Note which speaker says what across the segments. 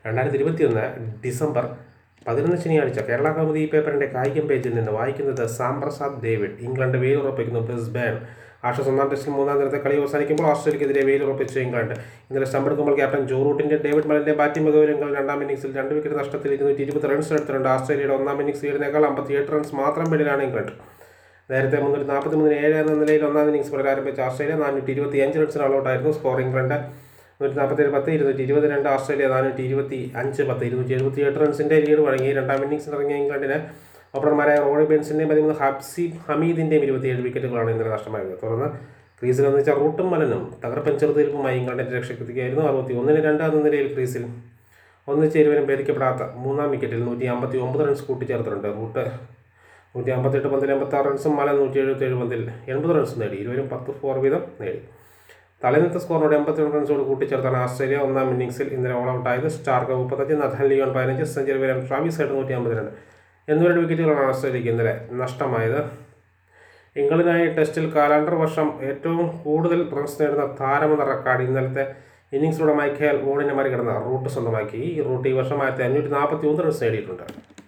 Speaker 1: രണ്ടായിരത്തി ഇരുപത്തിയൊന്ന് ഡിസംബർ പതിനൊന്ന് ശനിയാഴ്ച കേരള കൗമുദി പേപ്പറിന്റെ കായികം പേജിൽ നിന്ന് വായിക്കുന്നത് സാം പ്രസാദ് ഡേവിഡ് ഇംഗ്ലണ്ട് വെയിലുറപ്പിക്കുന്നു ബ്രിസ്ബേൺ ആഷസ് ഒന്നാം ടെസ്റ്റിൽ മൂന്നാം ദിനത്തെ കളി അവസാനിക്കുമ്പോൾ ഓസ്ട്രേലിയക്കെതിരെ വെയിലുറപ്പിച്ചു ഇംഗ്ലണ്ട് ഇന്നലെ സ്റ്റമ്പെടുക്കുമ്പോൾ ക്യാപ്റ്റൻ ജോ റൂട്ടിന്റെ ഡേവിഡ് മലന്റെ ബാറ്റിംഗ് മികവിലങ്ങൾ രണ്ടാം ഇന്നിംഗ്സിൽ രണ്ട് വിക്കറ്റ് നഷ്ടത്തിൽ ഇരുന്നൂറ്റി ഇരുപത് റൺസ് എടുത്തിട്ടുണ്ട് ഓസ്ട്രേലിയയുടെ ഒന്നാം ഇന്നിംഗ്സ് ലീഡിനേക്കാൾ അമ്പത്തിയെട്ട് റൺസ് മാത്രം പിന്നിലാണ് ഇംഗ്ലണ്ട് നേരത്തെ മുന്നൂറ്റി നാൽപ്പത്തി മൂന്നിന് ഏഴ് എന്ന നിലയിൽ ഒന്നാം ഇന്നിംഗ്സ് പുനരാരംഭിച്ച ഓസ്ട്രേലിയ നാനൂറ്റി ഇരുപത്തി അഞ്ച് റൺസിന് ഓളൗട്ടായിരുന്നു സ്കോർ ഇംഗ്ലണ്ട് നൂറ്റി നാൽപ്പത്തേഴ് പത്ത് ഇരുന്നൂറ്റി ഇരുപത് രണ്ട് ഓസ്ട്രേലിയ നാനൂറ്റി ഇരുപത്തി അഞ്ച് പത്ത് ഇരുന്നൂറ്റി എഴുപത്തി എട്ട് റൺസിൻ്റെ ലീഡ് വഴങ്ങി രണ്ടാം ഇന്നിംഗ്സിൽ ഇറങ്ങിയ ഇംഗ്ലണ്ടിന് ഓപ്പണർമാരായ റോണി ബെൻസിൻ്റെയും പതിമൂന്ന് ഹബ്സി ഹമീദിൻ്റെയും ഇരുപത്തിയേഴ് വിക്കറ്റുകളാണ് ഇന്നലെ നഷ്ടമായത് തുടർന്ന് ക്രീസിൽ വന്നിച്ച റൂട്ടും മലനും തകർപ്പൻ ചെറുതീർപ്പുമായി ഇംഗ്ലണ്ടിൻ്റെ രക്ഷക്കെത്തിക്കുകയായിരുന്നു അറുപത്തി ഒന്നിന് രണ്ട് എന്ന നിലയിൽ ക്രീസിൽ ഒന്നിച്ച് ഇരുവരും ഭേദിക്കപ്പെടാത്ത മൂന്നാം വിക്കറ്റിൽ നൂറ്റി അമ്പത്തി ഒമ്പത് റൺസ് കൂട്ടിച്ചേർത്തിട്ടുണ്ട് റൂട്ട് നൂറ്റി അമ്പത്തെട്ട് പന്തിൽ എൺപത്തി ആറ് റൺസും മല നൂറ്റി എഴുപത്തി ഏഴ് പന്തിൽ എൺപത് റൺസും നേടി ഇരുവരും പത്ത് ഫോർ വീതം നേടി തലേന്നത്തെ സ്കോറിനോട് എൺപത്തി രണ്ട് റൺസോട് കൂട്ടിച്ചേർത്താണ് ഓസ്ട്രേലിയ ഒന്നാം ഇന്നിംഗ്സിൽ ഇന്നലെ ഓൾ ഔട്ടായത് സ്റ്റാർക്ക് മുപ്പത്തഞ്ച് നഥാൻ ലിയോൺ പതിനഞ്ച് സെഞ്ചുറി വരാൻ ട്രാവിസ് ഹെഡ് നൂറ്റി അമ്പത്തിരണ്ട് എന്നിവരുടെ വിക്കറ്റുകളാണ് ഓസ്ട്രേലിയക്ക് ഇന്നലെ നഷ്ടമായത് ഇംഗ്ലണ്ടിനായി ടെസ്റ്റിൽ കാലണ്ടർ വർഷം ഏറ്റവും കൂടുതൽ റൺസ് നേടുന്ന താരമെന്ന റെക്കോർഡ് ഇന്നലത്തെ ഇന്നിംഗ്സിലൂടെ മൈക്കേൽ വോണിനെ മറികടന്ന റൂട്ട് സ്വന്തമാക്കി ഈ റൂട്ട് ഈ വർഷം ആയിരത്തി അഞ്ഞൂറ്റി നാൽപ്പത്തി ഒന്ന് റൺസ് നേടിയിട്ടുണ്ട്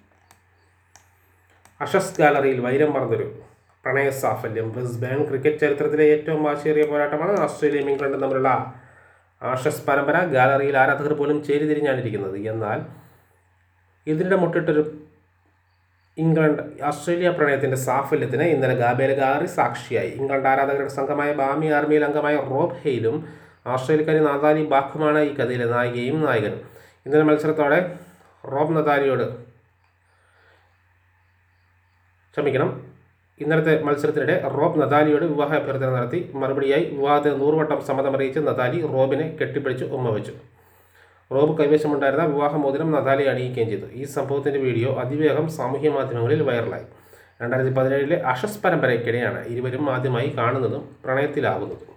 Speaker 1: അഷസ് ഗാലറിയിൽ വൈരം മറന്നൊരു പ്രണയ സാഫല്യം ബ്രിസ്ബേൺ ക്രിക്കറ്റ് ചരിത്രത്തിലെ ഏറ്റവും വാശിയേറിയ പോരാട്ടമാണ് ഓസ്ട്രേലിയയും ഇംഗ്ലണ്ടും തമ്മിലുള്ള ആഷസ് പരമ്പര ഗാലറിയിൽ ആരാധകർ പോലും ചേരിതിരിഞ്ഞാണിരിക്കുന്നത് എന്നാൽ ഇതിൻ്റെ മുട്ടിട്ടൊരു ഇംഗ്ലണ്ട് ഓസ്ട്രേലിയ പ്രണയത്തിൻ്റെ സാഫല്യത്തിന് ഇന്നലെ ഗാബേല ഗാലറി സാക്ഷിയായി ഇംഗ്ലണ്ട് ആരാധകരുടെ സംഘമായ ബാമി ആർമിയിൽ അംഗമായ റോബ് ഹെയിലും ഓസ്ട്രേലിയക്കാരി നാദാലി ബാഖുമാണ് ഈ കഥയിലെ നായികയും നായകനും ഇന്നലെ മത്സരത്തോടെ റോബ് നദാലിയോട് ക്ഷമിക്കണം ഇന്നലത്തെ മത്സരത്തിനിടെ റോബ് നദാലിയോട് വിവാഹ അഭ്യർത്ഥന നടത്തി മറുപടിയായി വിവാഹത്തിന് നൂറുവട്ടം സമ്മതമറിയിച്ച് നദാലി റോബിനെ കെട്ടിപ്പിടിച്ച് ഉമ്മ വെച്ചു റോബ് കൈവശമുണ്ടായിരുന്ന വിവാഹമോതിരം നദാലി അണിയിക്കുകയും ചെയ്തു ഈ സംഭവത്തിൻ്റെ വീഡിയോ അതിവേഗം സാമൂഹ്യ മാധ്യമങ്ങളിൽ വൈറലായി രണ്ടായിരത്തി പതിനേഴിലെ അഷസ് പരമ്പരയ്ക്കിടെയാണ് ഇരുവരും ആദ്യമായി കാണുന്നതും പ്രണയത്തിലാവുന്നതും